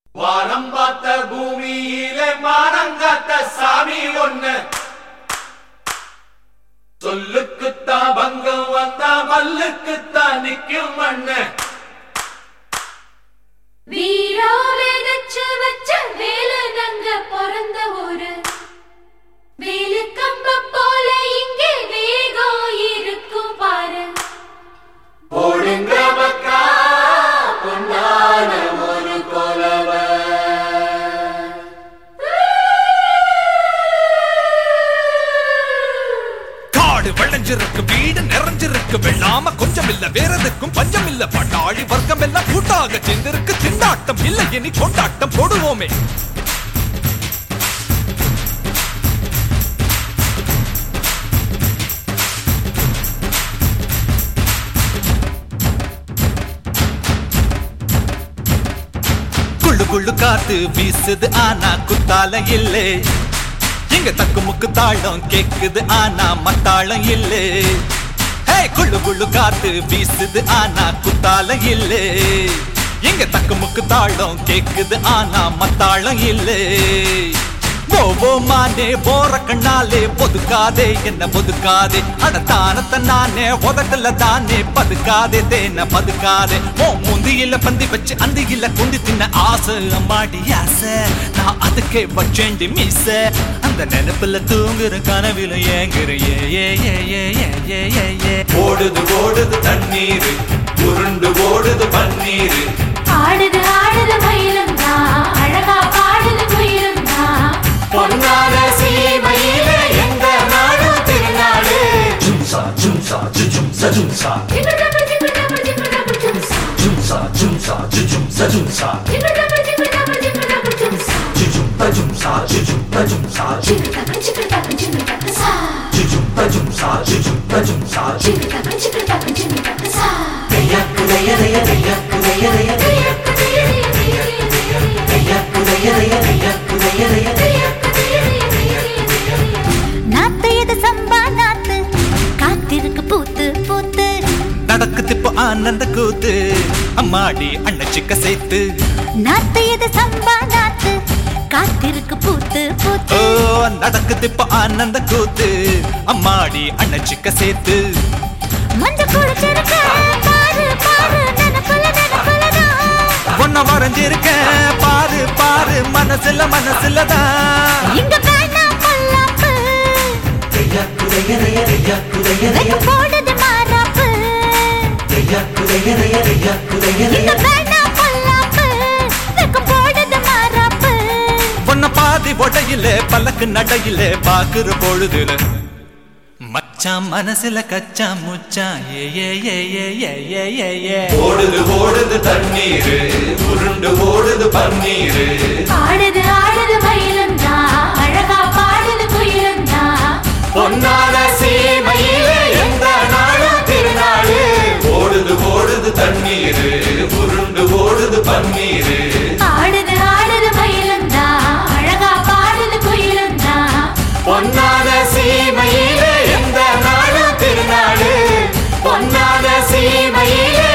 வானம் பார்த்த பூமியிலே மானங்காத்த சாமி ஒண்ணு சொல்லுக்குத்தான் பங்கம் வந்தா மல்லுக்குத்தான் நிக்கும் மண்ணு வீரா விதைச்சு வச்ச வேலு நங்க பிறந்த ஊரு வேலு கம்ப போல இங்கே வேகம் இருக்கும் பாரு ஓடுங்க மக்கா பொன்னான ஒரு கொலவ காடு விளைஞ்சிருக்கு வீடு நிறைஞ்சிருக்கு வெள்ளாம கொஞ்சம் இல்ல வேற எதுக்கும் பஞ்சம் இல்ல பட்டாளி வர்க்கம் எல்லாம் கூட்டாக சேர்ந்திருக்கு திண்டாட்டம் இல்ல இனி கொண்டாட்டம் போடுவோமே குள்ளு குள்ளு காத்து வீசுது ஆனா குத்தாலம் இல்லே இங்க தக்கு முக்கு தாளம் கேக்குது ஆனா மத்தாளம் இல்லே ஹே குள்ளு குள்ளு காத்து வீசுது ஆனா குத்தாலம் இல்லே இங்க தக்கு முக்கு தாளம் கேக்குது ஆனா மத்தாளம் இல்லே ஓவோ மானே போற கண்ணாலே பொதுக்காதே என்ன பொதுக்காதே அட தானத்தை நானே உதட்டல தானே பதுக்காதே தேன பதுக்காதே ஓ முந்தியில பந்தி வச்சு அந்தியில குண்டி தின்ன ஆசை அம்மாடி ஆசை நான் அதுக்கே வச்சேண்டி மீச அந்த நினைப்புல தூங்குற கனவில ஏங்குற ஏ ஏ ஏ ஏ ஏ ஏ ஏ ஏ ஓடுது ஓடுது தண்ணீர் உருண்டு ஓடுது பன்னீர் ஆடுது ஆடுது மயிலும் தான் அழகா பாடுது குயிலும் தான் பொன்னான சீமையிலே எங்க நாடும் திருநாடு Jumsa, jumsa, jumsa, jumsa, ஜிங்கு டபுள் ஜிங்கு டபுள் ஜிங்கு டபுள் ஜும்சா jumsa, jumsa, jumsa, jumsa, ஜிங்கு டபுள் ஜிங்கு டபுள் ஜிங்கு டபுள் ஜும்சா jumpa, jumsa, jumpa, jumsa, ஜிங்கு டபுள் ஜிங்கு டபுள் ஜிங்கு டபுள் சா jumpa, jumsa, jumpa, jumsa, ஜிங்கு டபுள் ஜிங்கு டபுள் ஜிங்கு டபுள் சா Dayak, daya, daya, dayak, daya, daya, தையக்க தையரிய தையரிய தையரிய dayak, daya, daya, dayak, daya, daya, தையக்க தையரிய தையரிய தையரிய நாத்து இது சம்பா நாத்து காத்திருக்கு பூத்து பூத்து நடக்குது இப்போ ஆனந்த கூத்து அம்மாடி அண்ணச்சிக்க சேர்த்து நாத்து இது சம்பா நாத்து காத்திருக்கு பூத்து ஓ பூத்து நடக்குது இப்போ ஆனந்த கூத்து அம்மாடி அண்ணச்சிக்க சேர்த்து மஞ்ச குடிச்சிருக்க பாரு பாரு நினப்புல நினப்புலதான் ஒன்ன வரைஞ்சிருக்கேன் பாரு பாரு மனசுல மனசுல தான் இங்க வேணாம் பொல்லாப்பு dayak, daya, daya, dayak, daya, வெக்க daya, போடுது மாறாப்பு dayak, daya, daya, dayak, daya, இங்க daya, வேணாம் பொல்லாப்பு வெக்க போடுது மாறாப்பு பொன்ன பாதி ஒடையில பல்லக்கு நடையில பாக்குற பொழுதுல மச்சான் மனசுல கச்சா முச்சான் ஏ ஏ ஏ ஏ ஏ ஏ ஏ ஏ ஓடுது ஓடுது தண்ணீர் உருண்டு ஓடுது பன்னீர் ஆடுது ஆடுது மயிலும் தான் அழகா பாடுது குயிலும் தான் பொன்னான சீமையிலே எந்த நாடும் திருநாடு ஓடுது ஓடுது தண்ணீர் உருண்டு ஓடுது பன்னீர் ஆடுது ஆடுது மயிலும் தான் அழகா பாடுது குயிலும் தான் பொன்னான சீமையிலே எந்த நாடும் திருநாடு பொன்னான சீமையிலே